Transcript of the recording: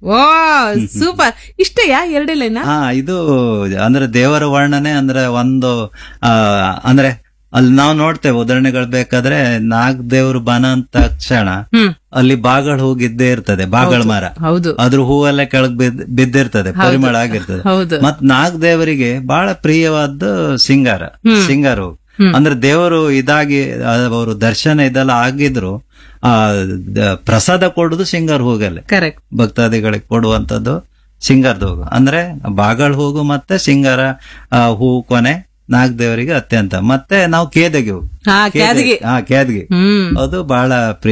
ಓ super ಇಷ್ಟೇಯಾ ಎರಡೇ ಲೈನಾ ಹಾ ಇದು ಅಂದ್ರೆ ದೇವರ ವರ್ಣನೆ ಅಂದ್ರೆ ಒಂದು ಆ ಅಂದ್ರೆ ಅಲ್ಲಿ ನಾವು ನೋಡ್ತೇವೆ ಉದಾಹರಣೆಗಳು ಬೇಕಾದ್ರೆ ನಾಗ್ ದೇವ್ರು ಬನ ಅಂತ ಕ್ಷಣ ಹ್ಮ್ ಅಲ್ಲಿ ಬಾಗಳ ಹೋಗಿದ್ದೇ ಇರ್ತದೆ ಬಾಗಳ ಮರ ಹೌದು ಅದ್ರ ಹೂವೆಲ್ಲ ಕೆಳಗ್ ಬಿದ್ದ್- ಬಿದ್ದಿರ್ತದೆ ಪರಿಮಳ ಆಗಿರ್ತದೆ ಹೌದು ಮತ್ ನಾಗ್ ದೇವರಿಗೆ ಬಹಳ ಪ್ರಿಯವಾದ ಸಿಂಗಾರ ಸಿಂಗಾರ ಹೂ ಅಂದ್ರೆ ದೇವರು ಇದಾಗಿ ಅವರು ದರ್ಶನ ಇದೆಲ್ಲ ಆಗಿದ್ರು ಆ ದ- ಪ್ರಸಾದ ಕೊಡುದು ಸಿಂಗಾರ ಹೂಗಲ್ಲೇ ಕರೆಕ್ಟ್ ಭಕ್ತಾದಿಗಳಿಗೆ ಕೊಡುವಂತದ್ದು ಸಿಂಗಾರದ ಹೋಗು ಅಂದ್ರೆ ಬಾಗಳ ಹೋಗು ಮತ್ತೆ ಸಿಂಗಾರ ಆ, ಹೂ ಕೊನೆ ನಾಗ್ ದೇವರಿಗೆ ಅತ್ಯಂತ ಮತ್ತೆ ನಾವು ಕೇದಗೆ ಹೋಗು ಹಾ ಕ್ಯಾದಿಗೆ ಹಾ ಕೇದಗೆ ಹ್ಮ್ ಅದು ಬಹಳ ಪ್ರಿಯ